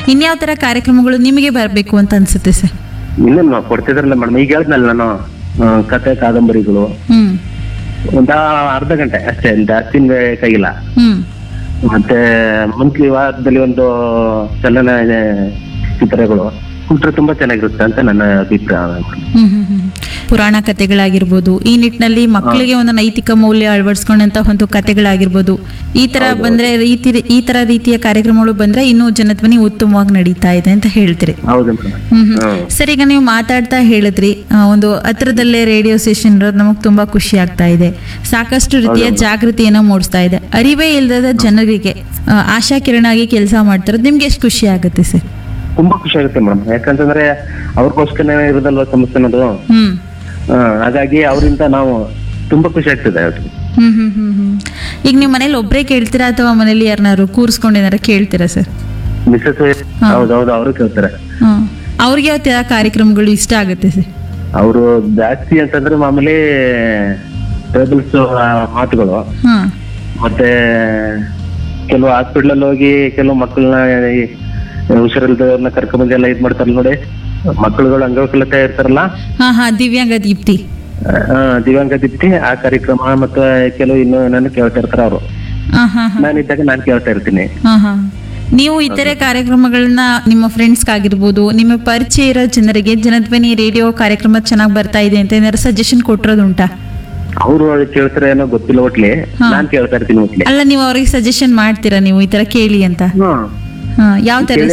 ಇನ್ಯಾವ ಥರ ಕಾರ್ಯಕ್ರಮಗಳು ನಿಮಗೆ ಬರಬೇಕು ಅಂತ ಅನ್ಸುತ್ತೆ ಸರ್ ಇನ್ನೇನು ಕೊಡ್ತಿದ್ರಲ್ಲ ಮೇಡಮ್ ಈಗ ಹೇಳಿದ್ನಲ್ಲ ನಾನು ಆ, ಕತೆ ಕಾದಂಬರಿಗಳು ಹ್ಮ್ ಒಂದ ಅರ್ಧ ಗಂಟೆ ಅಷ್ಟೇ ಜಾಸ್ತಿ ಬೇಕಾಗಿಲ್ಲ ಹ್ಮ್ ಮತ್ತೆ ಮಂತ್ಲಿ ವಾರದಲ್ಲಿ ಒಂದು ಚಲನ ಚಿತ್ರಗಳು ಕೊಟ್ರೆ ತುಂಬಾ ಚೆನ್ನಾಗಿರುತ್ತೆ ಅಂತ ನನ್ನ ಅಭಿಪ್ರಾಯ ಹ್ಮ್ ಹ್ಮ್ ಹ್ಮ್. ಪುರಾಣ ಕಥೆಗಳಾಗಿರ್ಬೋದು ಈ ನಿಟ್ಟಿನಲ್ಲಿ ಮಕ್ಕಳಿಗೆ ಒಂದು ನೈತಿಕ ಮೌಲ್ಯ ಅಳವಡಿಸ್ಕೊಂಡಂತ ಒಂದು ಕಥೆಗಳಾಗಿರ್ಬೋದು ಈ ತರ ಬಂದ್ರೆ ಈ ತಿ- ಈ ತರ ರೀತಿಯ ಕಾರ್ಯಕ್ರಮಗಳು ಬಂದ್ರೆ ಇನ್ನೂ ಜನಧ್ವನಿ ಉತ್ತಮವಾಗಿ ನಡೀತಾ ಇದೆ ಅಂತ ಹೇಳ್ತೀರಿ ಹೌದು ಮೇಡಮ್ ಹ್ಮ್ ಹ್ಮ್. ಹ್ಮ್. ಸರ್ ಈಗ ನೀವು ಮಾತಾಡ್ತಾ ಹೇಳಿದ್ರಿ ಆ, ಒಂದು ಹತ್ರದಲ್ಲೇ ರೇಡಿಯೋ ಸ್ಟೇಷನ್ ಇರೋದು ನಮಗೆ ತುಂಬಾ ಖುಷಿ ಆಗ್ತಾ ಇದೆ ಸಾಕಷ್ಟು ರೀತಿಯ ಜಾಗೃತಿಯನ್ನ ಮೂಡಿಸ್ತಾ ಇದೆ ಅರಿವೇ ಇಲ್ಲದ ಜನರಿಗೆ ಆ, ಆಶಾ ಕಿರಣ ಆಗಿ ಕೆಲಸ ಮಾಡ್ತಿರೋದು ನಿಮ್ಗೆ ಎಷ್ಟು ಖುಷಿ ಆಗುತ್ತೆ ಸರ್ ತುಂಬಾ ಖುಷಿ ಆಗುತ್ತೆ ಮೇಡಮ್ ಯಾಕಂತಂದ್ರೆ ಅವ್ರಿಗೋಸ್ಕರ ಇರೋದಲ್ವ ಸಮಸ್ಯೆ ಅನ್ನೋದು ಹ್ಮ್ ಆ, ಹಾಗಾಗಿ ಅವರಿಂದ ನಾವು ತುಂಬಾ ಖುಷಿ ಆಗ್ತದೆ ಅವ್ರಿಗೆ ಹ್ಮ್ ಹ್ಮ್ ಹ್ಮ್ ಹ್ಮ್ ಈಗ ನೀವು ಮನೇಲಿ ಒಬ್ಬರೇ ಕೇಳ್ತೀರಾ ಅಥವಾ ಮನೇಲಿ ಯಾರನ್ನಾರು ಕೂರಿಸ್ಕೊಂಡು ಏನಾರ ಕೇಳ್ತೀರಾ ಸರ್ ಮಿಸ್ಸಸ್ ಹೌದೌದು ಅವರು ಕೇಳ್ತಾರೆ ಹ್ಮ್ ಅವ್ರಿಗೆ ಯಾವ ಥರ ಕಾರ್ಯಕ್ರಮಗಳು ಇಷ್ಟ ಆಗುತ್ತೆ ಸರ್ ಅವರು ಜಾಸ್ತಿ ಅಂತಂದ್ರೆ ಮಾಮೂಲಿ ಟೇಬಲ್ಸ್ ಮಾತುಗಳು ಹಾಂ ಮತ್ತೆ ಕೆಲವು ಹಾಸ್ಪಿಟಲ್ ಹೋಗಿ ಕೆಲವು ಮಕ್ಕಳನ್ನ ಹುಷಾರಿಲ್ದವ್ರನ್ನ ಕರ್ಕೊಂಡ್ಬಂದು ಎಲ್ಲ ಇದ್ ಮಾಡ್ತಾರಲ್ಲ ನೋಡಿ ಮಕ್ಕಳುಗಳು ಅಂಗವಿಕಲತೆ ಇರ್ತಾರಲ್ಲ ಹಾಂ ಹಾಂ ದಿವ್ಯಾಂಗ ದೀಪ್ತಿ ಆ, ದಿವ್ಯಾಂಗ ದೀಪ್ತಿ ಆ ಕಾರ್ಯಕ್ರಮ ಮತ್ತೆ ಕೆಲವು ಇನ್ನು ನಾನು ಕೇಳ್ತಾ ಇರ್ತಾರ ಅವರು ಹಾಂ ಹಾಂ ಹಾಂ ನಾನಿದ್ದಾಗ ನಾನು ಕೇಳ್ತಾ ಇರ್ತೀನಿ ಹಾಂ ಹಾಂ ನೀವು ಇತರೆ ಕಾರ್ಯಕ್ರಮಗಳನ್ನ ನಿಮ್ಮ ಫ್ರೆಂಡ್ಸ್ಗಾಗಿರ್ಬೋದು ನಿಮ್ಮ ಪರಿಚಯ ಇರೋ ಜನರಿಗೆ ಜನಧ್ವನಿ ರೇಡಿಯೋ ಕಾರ್ಯಕ್ರಮ ಚೆನ್ನಾಗಿ ಬರ್ತಾ ಇದೆ ಅಂತ ಏನಾದ್ರು ಸಜೆಷನ್ ಕೊಟ್ಟಿರೋದುಂಟಾ ಅವರು ಕೇಳ್ತಾರೆ ಏನೋ ಗೊತ್ತಿಲ್ಲ ಒಟ್ಲಿ ನಾನ್ ಕೇಳ್ತಾ ಇರ್ತೀನಿ ಒಟ್ಲಿ ಅಲ್ಲ ನೀವು ಅವ್ರಿಗೆ ಸಜೆಷನ್ ಮಾಡ್ತೀರಾ ನೀವು ಈ ಥರ ಕೇಳಿ ಅಂತ ಹ್ಮ್ ಹಾಂ ಯಾವ ಥರ